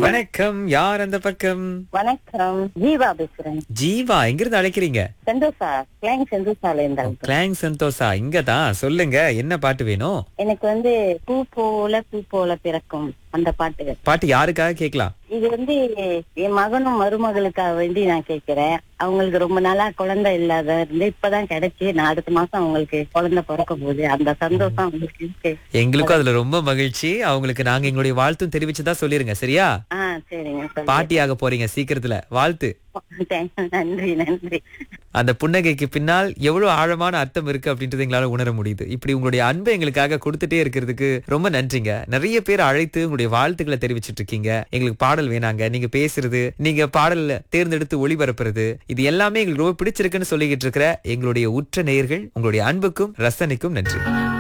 வணக்கம் யார் அந்த பக்கம் வணக்கம் ஜீவா பேசுறேன் ஜீவா எங்கிருந்து அழைக்கிறீங்க செந்தோசா கிளைங் செந்தோசால இருந்தாங்க கிளாங் சந்தோஷா இங்கதான் சொல்லுங்க என்ன பாட்டு வேணும் எனக்கு வந்து பூ போல பூ போல பிறக்கும் அந்த பாட்டு பாட்டு யாருக்காக கேட்கலாம் இது வந்து என் மகனும் மருமகளுக்காக வேண்டி நான் கேட்கிறேன் அவங்களுக்கு ரொம்ப நாளா குழந்தை இல்லாத இருந்து இப்பதான் கிடைச்சு நான் அடுத்த மாசம் அவங்களுக்கு குழந்தை பிறக்க போகுது அந்த சந்தோஷம் அவங்களுக்கு இருக்கு எங்களுக்கும் அதுல ரொம்ப மகிழ்ச்சி அவங்களுக்கு நாங்க எங்களுடைய வாழ்த்தும் தெரிவிச்சுதான் சொல்லிருங்க சரியா ஆ சரிங்க சொல்லு. பாட்டியாக போறீங்க சீக்கிரத்துல வாழ்த்து Thank you. நன்றி நன்றி அந்த புன்னகைக்கு பின்னால் எவ்வளவு ஆழமான அர்த்தம் இருக்கு அப்படின்றது எங்களால உணர முடியுது இப்படி உங்களுடைய அன்பை எங்களுக்காக கொடுத்துட்டே இருக்கிறதுக்கு ரொம்ப நன்றிங்க நிறைய பேர் அழைத்து உங்களுடைய வாழ்த்துக்களை தெரிவிச்சிட்டு இருக்கீங்க எங்களுக்கு பாடல் வேணாங்க நீங்க பேசுறது நீங்க பாடல்ல தேர்ந்தெடுத்து ஒளிபரப்புறது இது எல்லாமே எங்களுக்கு ரொம்ப பிடிச்சிருக்குன்னு சொல்லிக்கிட்டு இருக்கிற எங்களுடைய உற்ற நேயர்கள் உங்களுடைய அன்புக்கும் ரசனைக்கும் நன்றி